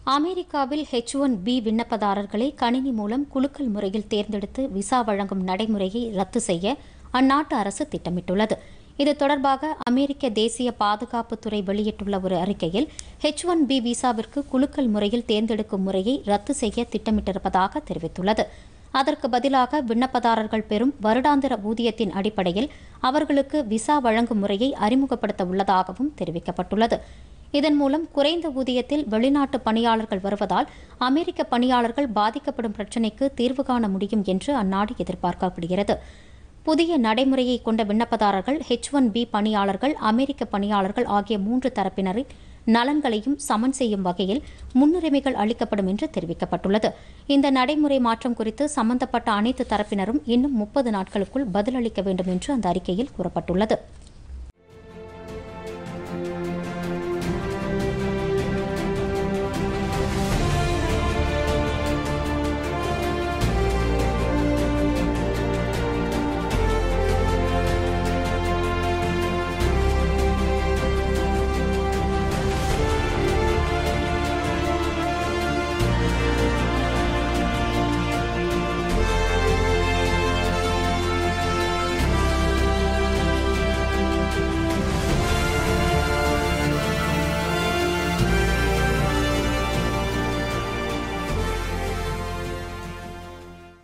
அமெரிக்காவில் H one B விண்ணப்பதாரர்களை கணினி மூலம் குலுக்கல் முறையில் தேர்ந்தெடுத்து விசா வழங்கும் நடைமுறையை ரத்து செய்ய அந்நாட்டு அரசு திட்டமிட்டுள்ளது இது தொடர்பாக அமெரிக்க தேசிய பாதுகாப்புத்துறை வெளியிட்டுள்ள ஒரு அறிக்கையில் ஹெச் ஒன் பி விசாவிற்கு குலுக்கல் முறையில் தேர்ந்தெடுக்கும் முறையை ரத்து செய்ய திட்டமிட்டிருப்பதாக தெரிவித்துள்ளது அதற்கு பதிலாக விண்ணப்பதாரர்கள் பெறும் வருடாந்திர ஊதியத்தின் அடிப்படையில் அவர்களுக்கு விசா வழங்கும் முறையை அறிமுகப்படுத்த உள்ளதாகவும் தெரிவிக்கப்பட்டுள்ளது இதன் மூலம் குறைந்த ஊதியத்தில் வெளிநாட்டு பணியாளர்கள் வருவதால் அமெரிக்க பணியாளர்கள் பாதிக்கப்படும் பிரச்சினைக்கு தீர்வு காண முடியும் என்று அந்நாடு எதிர்பார்க்கப்படுகிறது புதிய நடைமுறையை கொண்ட விண்ணப்பதாரர்கள் ஹெச் ஒன் பி பணியாளர்கள் அமெரிக்க பணியாளர்கள் ஆகிய மூன்று தரப்பினரின் நலன்களையும் சமன் செய்யும் வகையில் முன்னுரிமைகள் அளிக்கப்படும் என்று தெரிவிக்கப்பட்டுள்ளது இந்த நடைமுறை மாற்றம் குறித்து சம்பந்தப்பட்ட அனைத்து தரப்பினரும் இன்னும் முப்பது நாட்களுக்குள் பதிலளிக்க வேண்டும் என்று அந்த அறிக்கையில் கூறப்பட்டுள்ளது